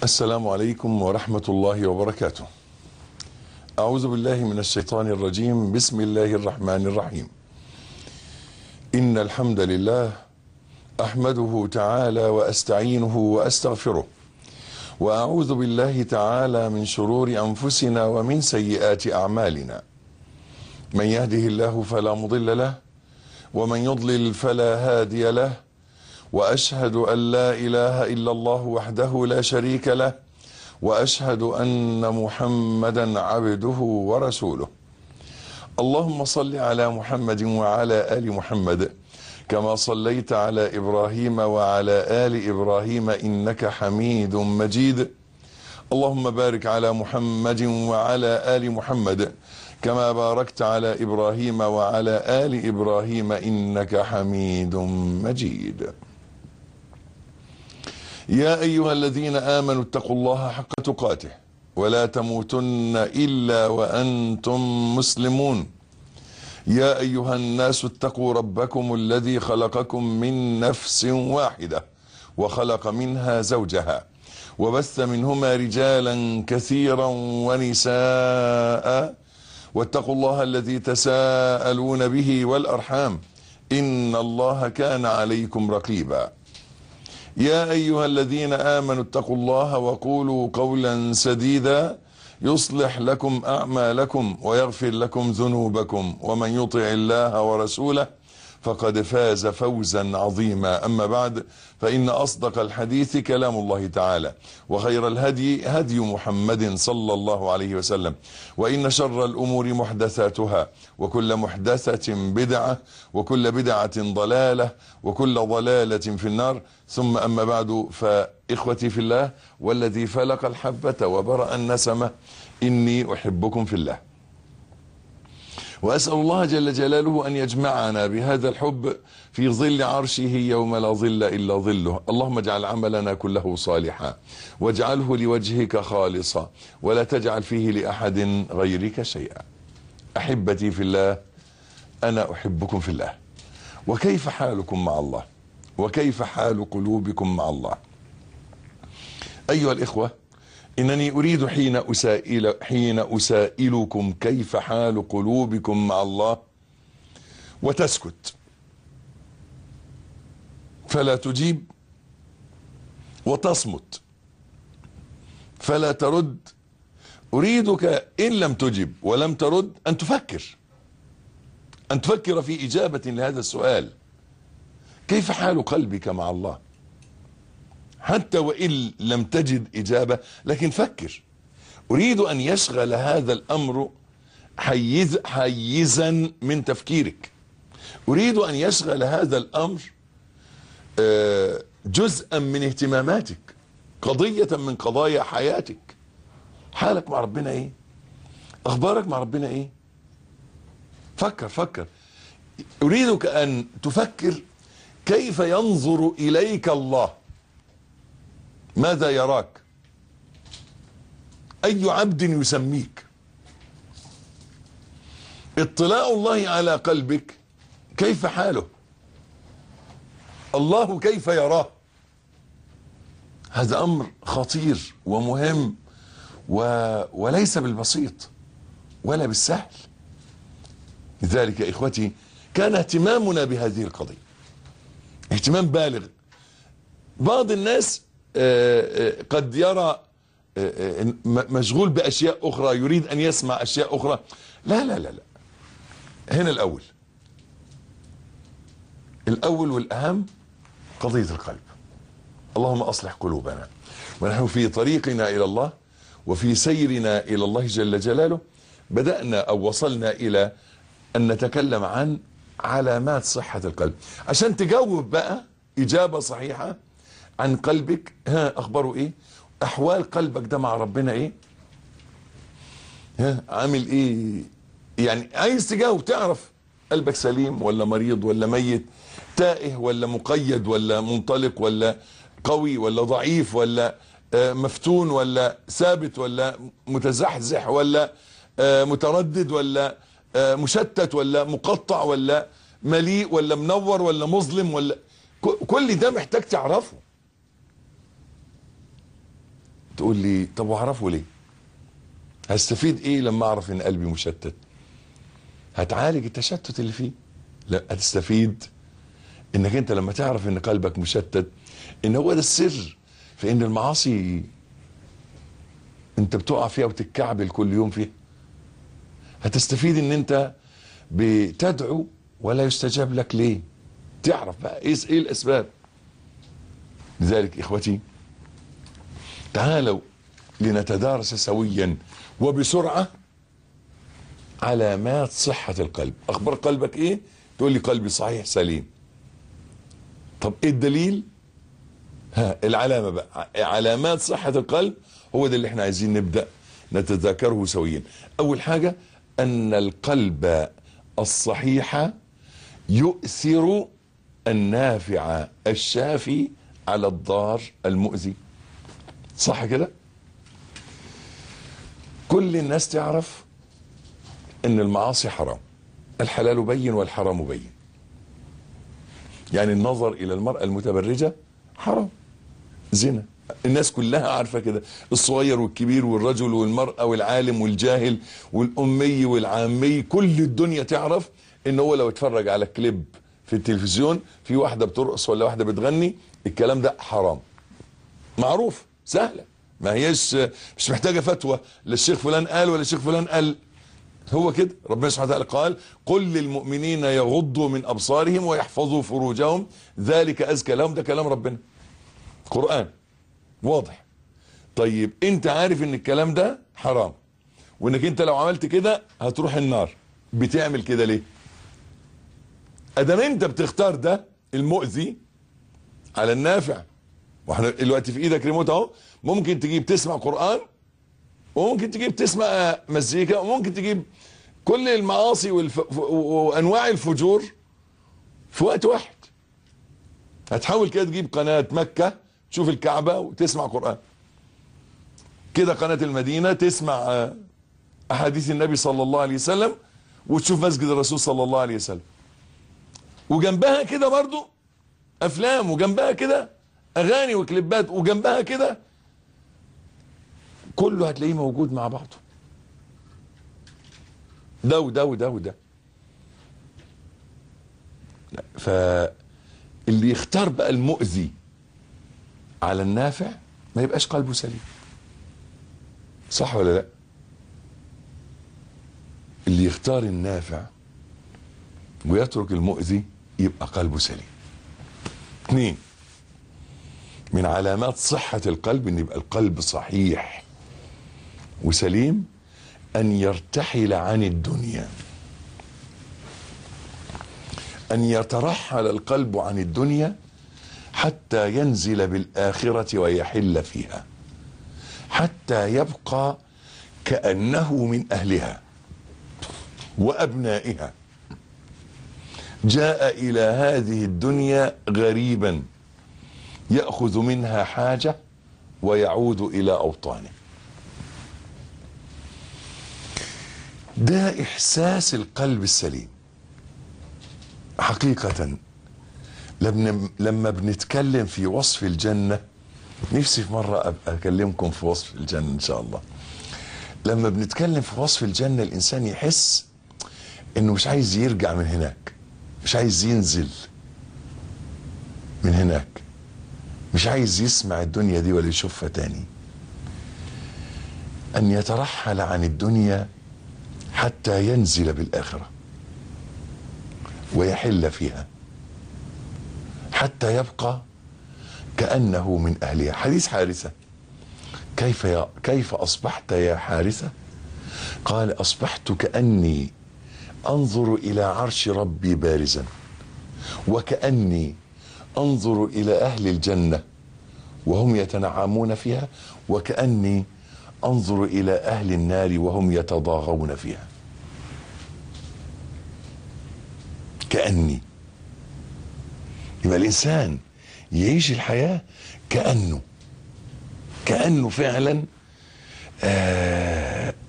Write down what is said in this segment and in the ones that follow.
السلام عليكم ورحمة الله وبركاته أعوذ بالله من الشيطان الرجيم بسم الله الرحمن الرحيم إن الحمد لله أحمده تعالى وأستعينه وأستغفره وأعوذ بالله تعالى من شرور أنفسنا ومن سيئات أعمالنا من يهده الله فلا مضل له ومن يضلل فلا هادي له واشهد ان لا اله الا الله وحده لا شريك له واشهد ان محمدا عبده ورسوله اللهم صل على محمد وعلى ال محمد كما صليت على ابراهيم وعلى ال ابراهيم انك حميد مجيد اللهم بارك على محمد وعلى ال محمد كما باركت على ابراهيم وعلى ال ابراهيم انك حميد مجيد يا ايها الذين امنوا اتقوا الله حق تقاته ولا تموتن الا وانتم مسلمون يا ايها الناس اتقوا ربكم الذي خلقكم من نفس واحده وخلق منها زوجها وبث منهما رجالا كثيرا ونساء واتقوا الله الذي تساءلون به والارحام ان الله كان عليكم رقيبا يا ايها الذين امنوا اتقوا الله وقولوا قولا سديدا يصلح لكم اعمالكم ويغفر لكم ذنوبكم ومن يطع الله ورسوله فقد فاز فوزا عظيما اما بعد فان اصدق الحديث كلام الله تعالى وخير الهدي هدي محمد صلى الله عليه وسلم وان شر الامور محدثاتها وكل محدثه بدعه وكل بدعه ضلاله وكل ضلاله في النار ثم اما بعد فاخوتي في الله والذي فلق الحبه وبرا النسمه اني احبكم في الله وأسأل الله جل جلاله أن يجمعنا بهذا الحب في ظل عرشه يوم لا ظل إلا ظله اللهم اجعل عملنا كله صالحا واجعله لوجهك خالصا ولا تجعل فيه لأحد غيرك شيئا أحبتي في الله أنا أحبكم في الله وكيف حالكم مع الله وكيف حال قلوبكم مع الله أيها الإخوة إنني أريد حين أسائل حين أسائلكم كيف حال قلوبكم مع الله وتسكت فلا تجيب وتصمت فلا ترد أريدك إن لم تجب ولم ترد أن تفكر أن تفكر في إجابة لهذا السؤال كيف حال قلبك مع الله حتى وإن لم تجد إجابة لكن فكر أريد أن يشغل هذا الأمر حيز حيزا من تفكيرك أريد أن يشغل هذا الأمر جزءا من اهتماماتك قضية من قضايا حياتك حالك مع ربنا ايه اخبارك مع ربنا ايه فكر فكر اريدك ان تفكر كيف ينظر اليك الله ماذا يراك اي عبد يسميك اطلاع الله على قلبك كيف حاله الله كيف يراه هذا امر خطير ومهم و... وليس بالبسيط ولا بالسهل لذلك يا اخوتي كان اهتمامنا بهذه القضيه اهتمام بالغ بعض الناس قد يرى مشغول باشياء اخرى يريد ان يسمع اشياء اخرى لا لا لا لا هنا الاول الاول والاهم قضيه القلب اللهم اصلح قلوبنا ونحن في طريقنا الى الله وفي سيرنا الى الله جل جلاله بدانا او وصلنا الى ان نتكلم عن علامات صحه القلب عشان تجاوب بقى اجابه صحيحه عن قلبك ها اخباره ايه احوال قلبك ده مع ربنا ايه ها عامل ايه يعني عايز تجاوب تعرف قلبك سليم ولا مريض ولا ميت تائه ولا مقيد ولا منطلق ولا قوي ولا ضعيف ولا مفتون ولا ثابت ولا متزحزح ولا متردد ولا مشتت ولا مقطع ولا مليء ولا منور ولا مظلم ولا كل ده محتاج تعرفه تقول لي طب واعرفه ليه هستفيد ايه لما اعرف ان قلبي مشتت هتعالج التشتت اللي فيه لا هتستفيد انك انت لما تعرف ان قلبك مشتت ان هو ده السر في ان المعاصي انت بتقع فيها وتتكعبل كل يوم فيها هتستفيد ان انت بتدعو ولا يستجاب لك ليه تعرف بقى ايه ايه الاسباب لذلك اخوتي تعالوا لنتدارس سويا وبسرعه علامات صحه القلب اخبار قلبك ايه تقول لي قلبي صحيح سليم طب ايه الدليل ها العلامه بقى علامات صحه القلب هو ده اللي احنا عايزين نبدا نتذاكره سويا اول حاجه ان القلب الصحيح يؤثر النافع الشافي على الضار المؤذي صح كده كل الناس تعرف ان المعاصي حرام الحلال بين والحرام بين يعني النظر الى المرأة المتبرجة حرام زنا الناس كلها عارفة كده الصغير والكبير والرجل والمرأة والعالم والجاهل والأمي والعامي كل الدنيا تعرف ان هو لو اتفرج على كليب في التلفزيون في واحدة بترقص ولا واحدة بتغني الكلام ده حرام معروف سهلة ما هيش مش محتاجة فتوى لا الشيخ فلان قال ولا الشيخ فلان قال هو كده ربنا سبحانه وتعالى قال قل للمؤمنين يغضوا من ابصارهم ويحفظوا فروجهم ذلك ازكى لهم ده كلام ربنا قران واضح طيب انت عارف ان الكلام ده حرام وانك انت لو عملت كده هتروح النار بتعمل كده ليه ادام انت بتختار ده المؤذي على النافع واحنا دلوقتي في ايدك ريموت اهو ممكن تجيب تسمع قران وممكن تجيب تسمع مزيكا وممكن تجيب كل المعاصي والف... وانواع الفجور في وقت واحد هتحاول كده تجيب قناة مكة تشوف الكعبة وتسمع قرآن كده قناة المدينة تسمع أحاديث النبي صلى الله عليه وسلم وتشوف مسجد الرسول صلى الله عليه وسلم وجنبها كده برضو أفلام وجنبها كده أغاني وكليبات وجنبها كده كله هتلاقيه موجود مع بعضه ده وده وده وده فاللي يختار بقى المؤذي على النافع ما يبقاش قلبه سليم صح ولا لا اللي يختار النافع ويترك المؤذي يبقى قلبه سليم اثنين من علامات صحة القلب ان يبقى القلب صحيح وسليم ان يرتحل عن الدنيا ان يترحل القلب عن الدنيا حتى ينزل بالاخره ويحل فيها حتى يبقى كانه من اهلها وابنائها جاء الى هذه الدنيا غريبا ياخذ منها حاجه ويعود الى اوطانه ده احساس القلب السليم حقيقة لما لما بنتكلم في وصف الجنة نفسي في مرة ابقى اكلمكم في وصف الجنة ان شاء الله لما بنتكلم في وصف الجنة الانسان يحس انه مش عايز يرجع من هناك مش عايز ينزل من هناك مش عايز يسمع الدنيا دي ولا يشوفها تاني ان يترحل عن الدنيا حتى ينزل بالاخره ويحل فيها حتى يبقى كانه من اهلها حديث حارثه كيف يا كيف اصبحت يا حارثه قال اصبحت كاني انظر الى عرش ربي بارزا وكاني انظر الى اهل الجنه وهم يتنعمون فيها وكاني انظر الى اهل النار وهم يتضاغون فيها كاني يبقى الانسان يعيش الحياه كانه كانه فعلا آه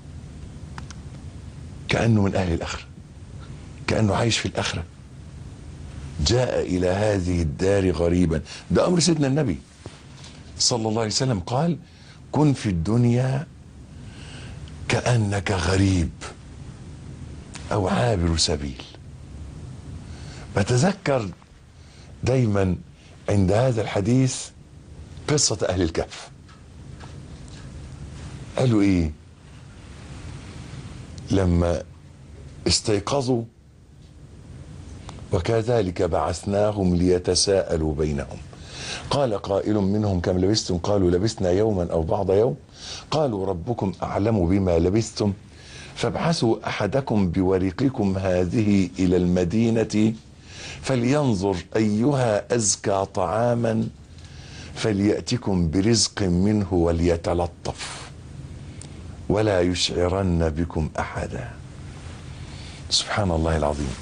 كانه من اهل الاخره كانه عايش في الاخره جاء الى هذه الدار غريبا ده امر سيدنا النبي صلى الله عليه وسلم قال كن في الدنيا كأنك غريب أو عابر سبيل بتذكر دايما عند هذا الحديث قصة أهل الكهف قالوا إيه لما استيقظوا وكذلك بعثناهم ليتساءلوا بينهم قال قائل منهم كم لبستم قالوا لبسنا يوما او بعض يوم قالوا ربكم اعلم بما لبستم فابعثوا احدكم بورقكم هذه الى المدينه فلينظر ايها ازكى طعاما فلياتكم برزق منه وليتلطف ولا يشعرن بكم احدا سبحان الله العظيم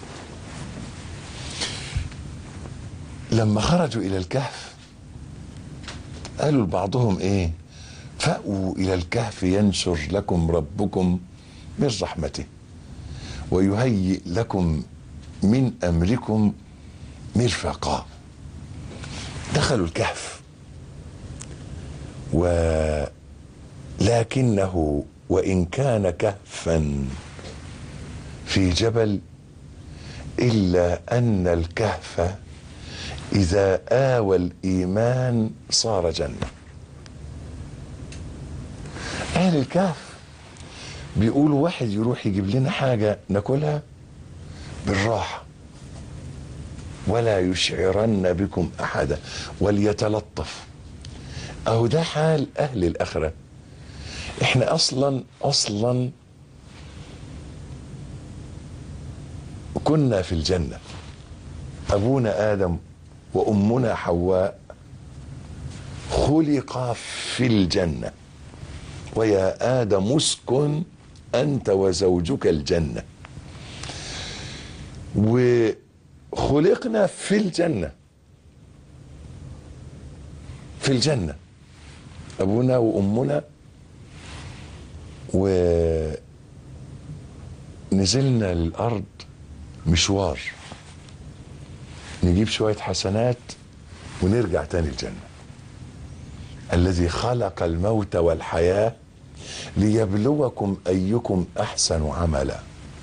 لما خرجوا الى الكهف قالوا لبعضهم ايه فأووا الى الكهف ينشر لكم ربكم من رحمته ويهيئ لكم من امركم مرفقا دخلوا الكهف ولكنه وان كان كهفا في جبل الا ان الكهف اذا اوى الايمان صار جنه اهل الكهف بيقولوا واحد يروح يجيب لنا حاجه ناكلها بالراحه ولا يشعرن بكم احدا وليتلطف اهو ده حال اهل الاخره احنا اصلا اصلا كنا في الجنه ابونا ادم وامنا حواء خلقا في الجنه ويا ادم اسكن انت وزوجك الجنه وخلقنا في الجنه في الجنه ابونا وامنا ونزلنا للارض مشوار نجيب شويه حسنات ونرجع تاني الجنه الذي خلق الموت والحياه ليبلوكم ايكم احسن عملا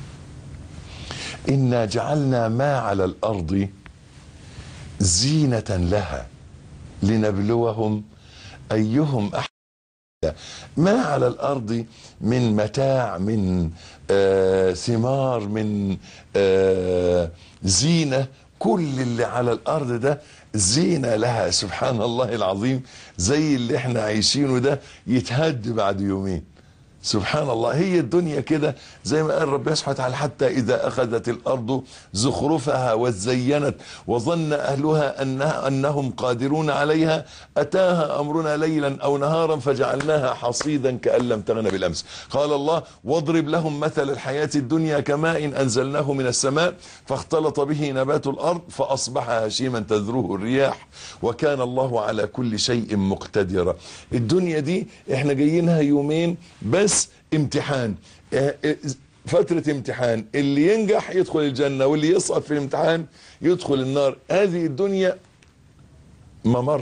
انا جعلنا ما على الارض زينه لها لنبلوهم ايهم احسن ما على الارض من متاع من آه ثمار من آه زينه كل اللي على الارض ده زينه لها سبحان الله العظيم زي اللي احنا عايشينه ده يتهد بعد يومين سبحان الله هي الدنيا كده زي ما قال ربنا سبحانه وتعالى حتى إذا أخذت الأرض زخرفها وزينت وظن أهلها أنها أنهم قادرون عليها أتاها أمرنا ليلا أو نهارا فجعلناها حصيدا كأن لم تغن بالأمس قال الله واضرب لهم مثل الحياة الدنيا كماء أنزلناه من السماء فاختلط به نبات الأرض فأصبح هشيما تذروه الرياح وكان الله على كل شيء مقتدرا الدنيا دي احنا جايينها يومين بس امتحان فترة امتحان اللي ينجح يدخل الجنة واللي يسقط في الامتحان يدخل النار هذه الدنيا ممر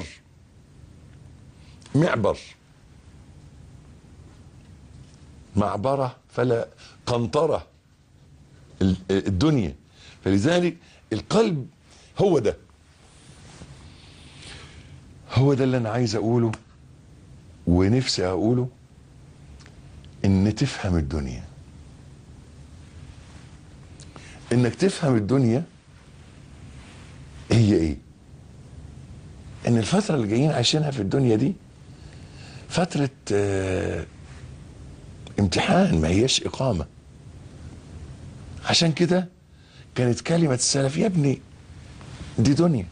معبر معبرة فلا قنطرة الدنيا فلذلك القلب هو ده هو ده اللي انا عايز اقوله ونفسي اقوله ان تفهم الدنيا انك تفهم الدنيا هي ايه ان الفترة اللي جايين عايشينها في الدنيا دي فترة اه امتحان ما هيش اقامة عشان كده كانت كلمة السلف يا ابني دي دنيا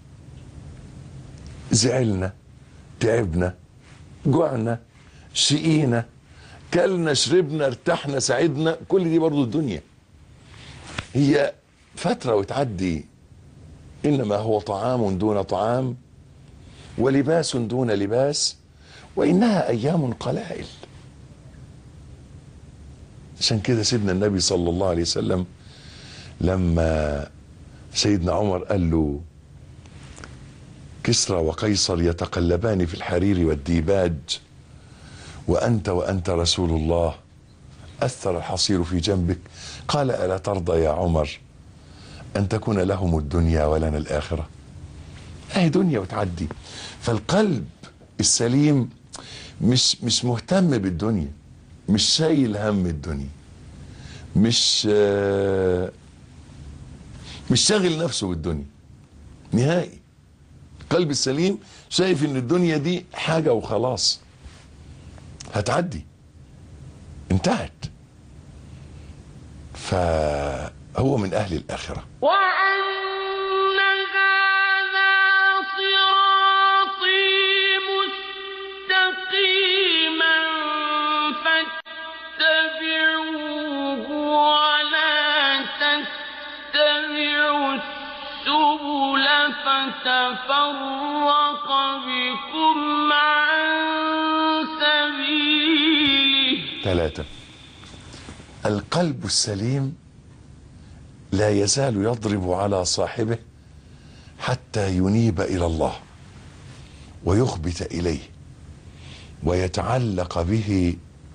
زعلنا تعبنا جوعنا شقينا كلنا شربنا ارتحنا سعدنا كل دي برضو الدنيا هي فترة وتعدي إنما هو طعام دون طعام ولباس دون لباس وإنها أيام قلائل عشان كده سيدنا النبي صلى الله عليه وسلم لما سيدنا عمر قال له كسرى وقيصر يتقلبان في الحرير والديباج وأنت وأنت رسول الله أثر الحصير في جنبك قال ألا ترضى يا عمر أن تكون لهم الدنيا ولنا الآخرة أهي دنيا وتعدي فالقلب السليم مش مش مهتم بالدنيا مش شايل هم الدنيا مش آه، مش شاغل نفسه بالدنيا نهائي القلب السليم شايف ان الدنيا دي حاجة وخلاص هتعدي انتهت فهو من اهل الاخره وأن هذا صراطي مستقيما فاتبعوه ولا تتبعوا السبل فتفرق بكم عن سبيله ثلاثة القلب السليم لا يزال يضرب على صاحبه حتى ينيب الى الله ويخبت اليه ويتعلق به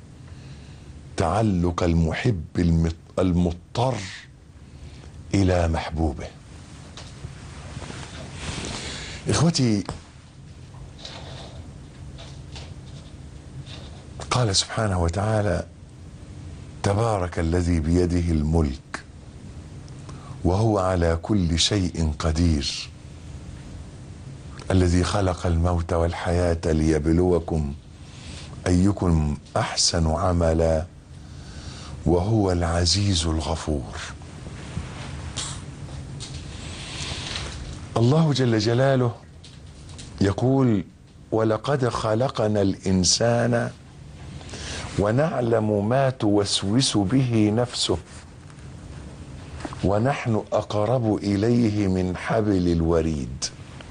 تعلق المحب المط- المضطر الى محبوبه اخوتي قال سبحانه وتعالى تبارك الذي بيده الملك وهو على كل شيء قدير الذي خلق الموت والحياه ليبلوكم ايكم احسن عملا وهو العزيز الغفور الله جل جلاله يقول ولقد خلقنا الانسان ونعلم ما توسوس به نفسه ونحن اقرب اليه من حبل الوريد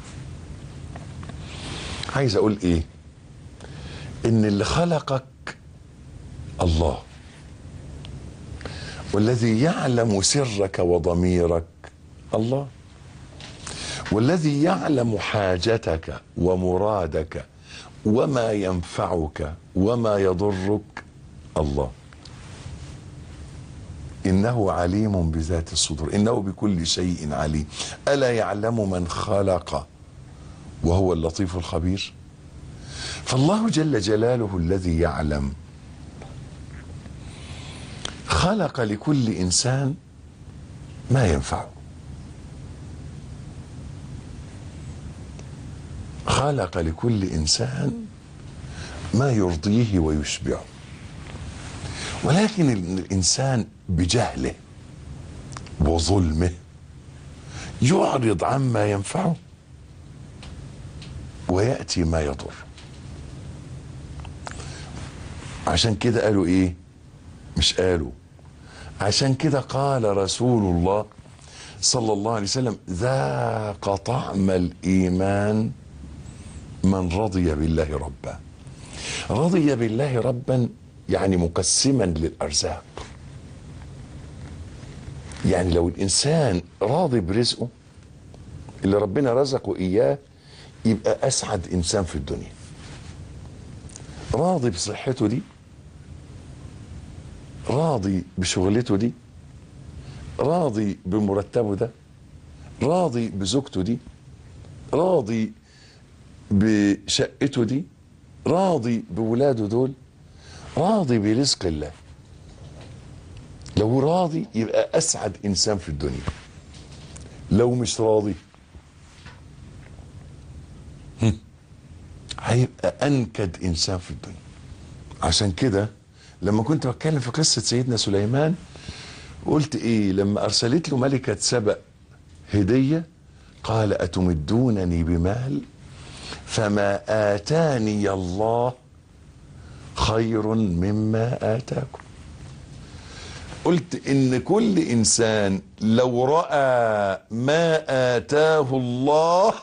عايز اقول ايه ان اللي خلقك الله والذي يعلم سرك وضميرك الله والذي يعلم حاجتك ومرادك وما ينفعك وما يضرك الله انه عليم بذات الصدور انه بكل شيء عليم الا يعلم من خلق وهو اللطيف الخبير فالله جل جلاله الذي يعلم خلق لكل انسان ما ينفعه خلق لكل انسان ما يرضيه ويشبعه ولكن الانسان بجهله وظلمه يعرض عما ينفعه وياتي ما يضر عشان كده قالوا ايه مش قالوا عشان كده قال رسول الله صلى الله عليه وسلم ذاق طعم الايمان من رضي بالله ربا رضي بالله ربا يعني مقسما للارزاق يعني لو الانسان راضي برزقه اللي ربنا رزقه اياه يبقى اسعد انسان في الدنيا راضي بصحته دي راضي بشغلته دي راضي بمرتبه ده راضي بزوجته دي راضي بشقته دي راضي بولاده دول راضي برزق الله لو راضي يبقى اسعد انسان في الدنيا لو مش راضي هم، هيبقى انكد انسان في الدنيا عشان كده لما كنت بتكلم في قصه سيدنا سليمان قلت ايه لما ارسلت له ملكه سبأ هديه قال اتمدونني بمال فما اتاني الله خير مما اتاكم قلت ان كل انسان لو راى ما اتاه الله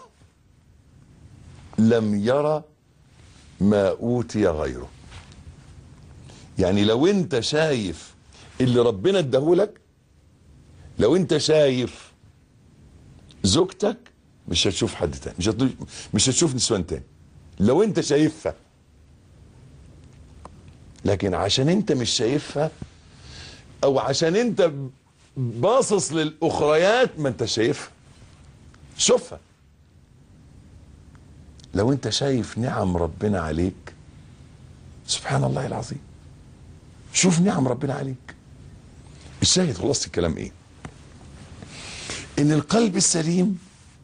لم يرى ما اوتي غيره يعني لو انت شايف اللي ربنا اداهولك لو انت شايف زوجتك مش هتشوف حد تاني مش هتشوف, مش هتشوف نسوان تاني لو انت شايفها لكن عشان انت مش شايفها او عشان انت باصص للاخريات ما انت شايفها شوفها لو انت شايف نعم ربنا عليك سبحان الله العظيم شوف نعم ربنا عليك الشاهد خلاص الكلام ايه ان القلب السليم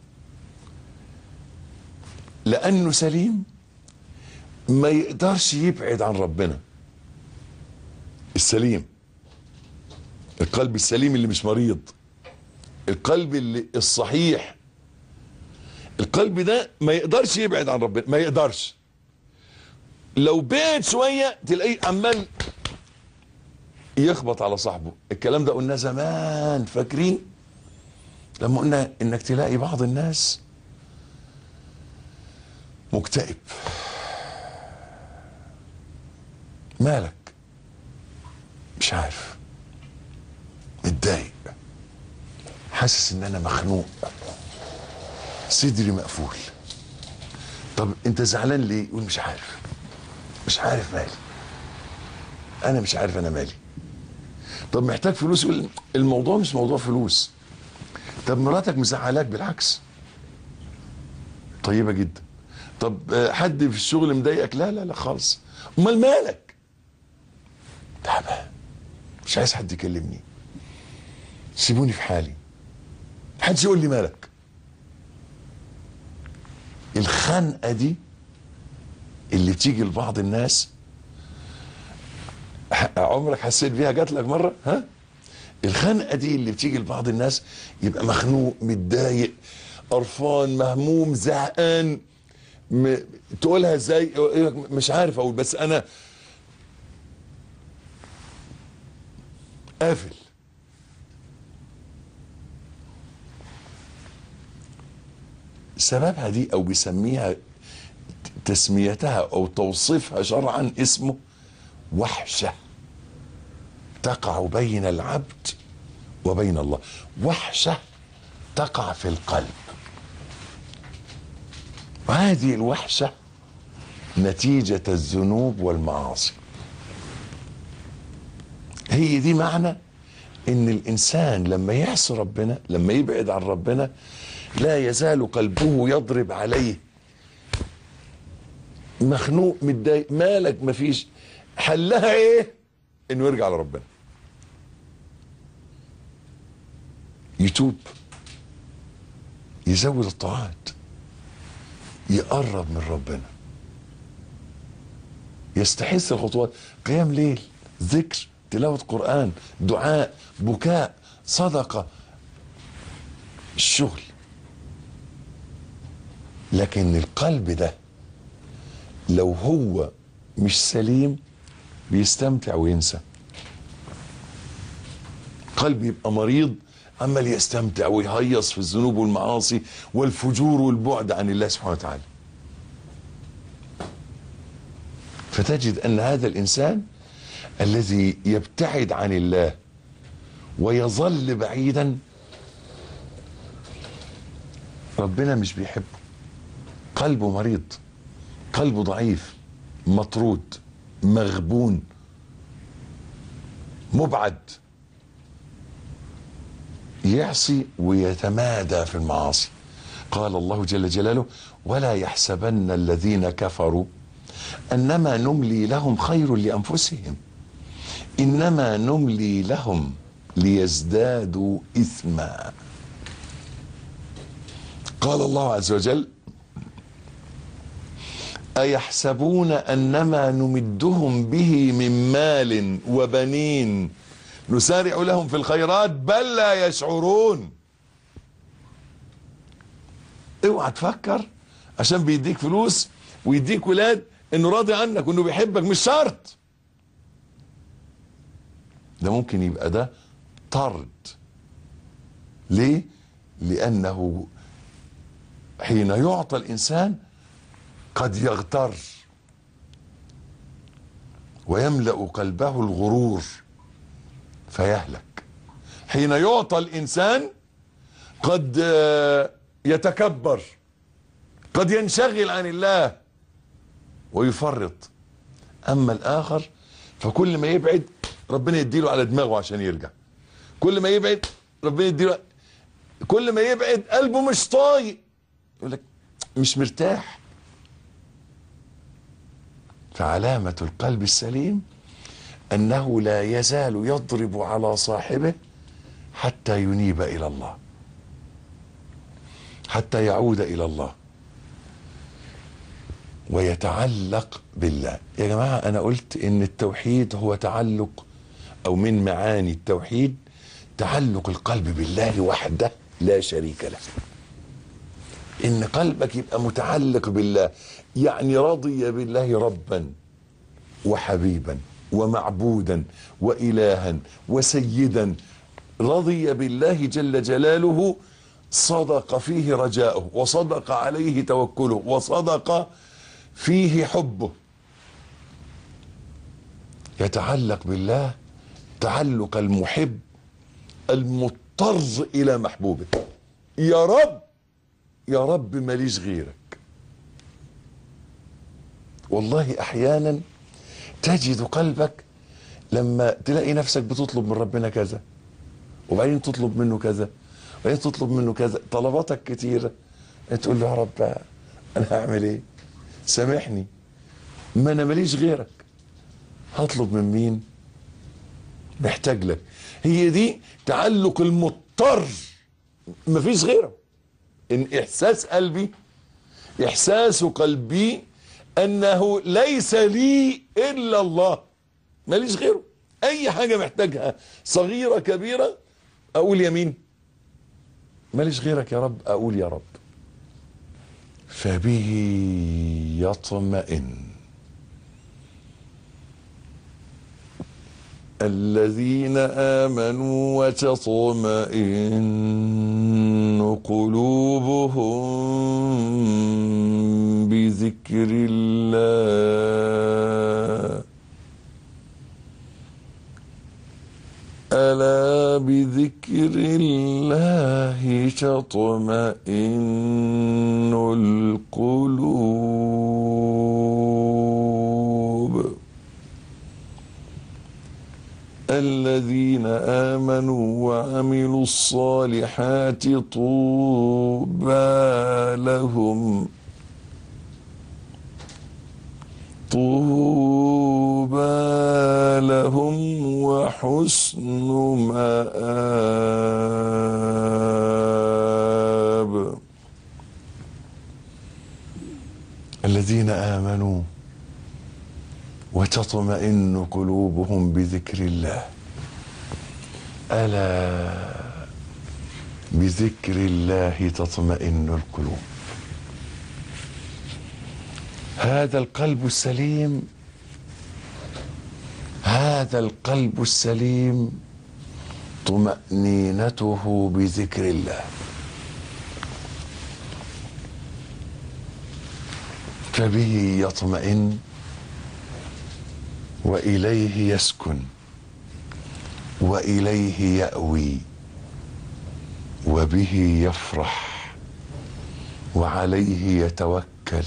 لانه سليم ما يقدرش يبعد عن ربنا السليم القلب السليم اللي مش مريض القلب اللي الصحيح القلب ده ما يقدرش يبعد عن ربنا ما يقدرش لو بعد شوية تلاقيه عمال يخبط على صاحبه الكلام ده قلناه زمان فاكرين لما قلنا انك تلاقي بعض الناس مكتئب مالك مش عارف متضايق حاسس ان انا مخنوق صدري مقفول طب انت زعلان ليه يقول مش عارف مش عارف مالي انا مش عارف انا مالي طب محتاج فلوس يقول الموضوع مش موضوع فلوس طب مراتك مزعلاك بالعكس طيبه جدا طب آه، حد في الشغل مضايقك لا لا لا خالص امال مالك تعبان مش عايز حد يكلمني سيبوني في حالي محدش يقول لي مالك الخنقه دي اللي بتيجي لبعض الناس ح- عمرك حسيت بيها جات لك مره ها الخنقه دي اللي بتيجي لبعض الناس يبقى مخنوق متضايق قرفان مهموم زهقان م... تقولها ازاي يقول لك مش عارف اقول بس انا قافل سببها دي او بيسميها تسميتها او توصيفها شرعا اسمه وحشه تقع بين العبد وبين الله وحشه تقع في القلب وهذه الوحشه نتيجه الذنوب والمعاصي هي دي معنى ان الانسان لما يعصي ربنا لما يبعد عن ربنا لا يزال قلبه يضرب عليه مخنوق متضايق مالك مفيش حلها ايه انه يرجع لربنا يتوب يزود الطاعات يقرب من ربنا يستحث الخطوات قيام ليل ذكر تلاوة قرآن دعاء بكاء صدقة الشغل لكن القلب ده لو هو مش سليم بيستمتع وينسى قلب يبقى مريض عمال يستمتع ويهيص في الذنوب والمعاصي والفجور والبعد عن الله سبحانه وتعالى فتجد ان هذا الانسان الذي يبتعد عن الله ويظل بعيدا ربنا مش بيحبه قلبه مريض قلبه ضعيف مطرود مغبون مبعد يعصي ويتمادى في المعاصي قال الله جل جلاله ولا يحسبن الذين كفروا انما نملي لهم خير لانفسهم انما نملي لهم ليزدادوا اثما قال الله عز وجل ايحسبون انما نمدهم به من مال وبنين نسارع لهم في الخيرات بل لا يشعرون اوعى تفكر عشان بيديك فلوس ويديك ولاد انه راضي عنك وانه بيحبك مش شرط ده ممكن يبقى ده طرد ليه لانه حين يعطى الانسان قد يغتر ويملا قلبه الغرور فيهلك حين يعطى الانسان قد آه، يتكبر قد ينشغل عن الله ويفرط اما الاخر فكل ما يبعد ربنا يديله على دماغه عشان يرجع كل ما يبعد ربنا يديله كل ما يبعد قلبه مش طايق يقول لك مش مرتاح فعلامة القلب السليم أنه لا يزال يضرب على صاحبه حتى ينيب إلى الله حتى يعود إلى الله ويتعلق بالله يا جماعة أنا قلت إن التوحيد هو تعلق أو من معاني التوحيد تعلق القلب بالله وحده لا شريك له إن قلبك يبقى متعلق بالله يعني رضي بالله ربا وحبيبا ومعبودا وإلها وسيدا رضي بالله جل جلاله صدق فيه رجاؤه وصدق عليه توكله وصدق فيه حبه يتعلق بالله تعلق المحب المضطر الى محبوبه يا رب يا رب ماليش غيرك والله احيانا تجد قلبك لما تلاقي نفسك بتطلب من ربنا كذا وبعدين تطلب منه كذا وبعدين تطلب منه كذا طلباتك كتيرة تقول له يا رب انا هعمل ايه سامحني ما انا ماليش غيرك هطلب من مين محتاج لك هي دي تعلق المضطر مفيش غيره ان احساس قلبي احساس قلبي انه ليس لي الا الله ماليش غيره اي حاجه محتاجها صغيره كبيره اقول يمين ماليش غيرك يا رب اقول يا رب فبه يطمئن الذين آمنوا وتطمئن قلوبهم بذكر الله ألا بذكر الله تطمئن القلوب الذين آمنوا وعملوا الصالحات طوبى لهم طوبى لهم وحسن مآب الذين آمنوا وتطمئن قلوبهم بذكر الله ألا بذكر الله تطمئن القلوب هذا القلب السليم هذا القلب السليم طمأنينته بذكر الله فبه يطمئن واليه يسكن واليه ياوي وبه يفرح وعليه يتوكل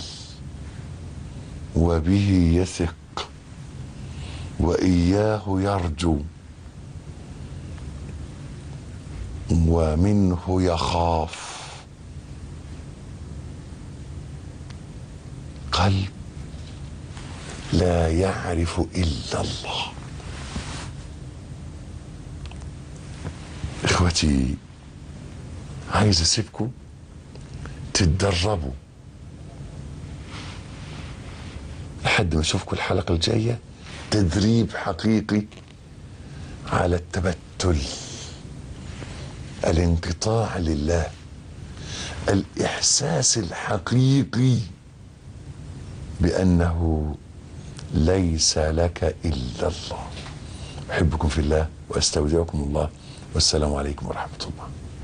وبه يثق واياه يرجو ومنه يخاف قلب لا يعرف الا الله اخوتي عايز اسيبكم تتدربوا لحد ما اشوفكم الحلقه الجايه تدريب حقيقي على التبتل الانقطاع لله الاحساس الحقيقي بانه ليس لك الا الله احبكم في الله واستودعكم الله والسلام عليكم ورحمه الله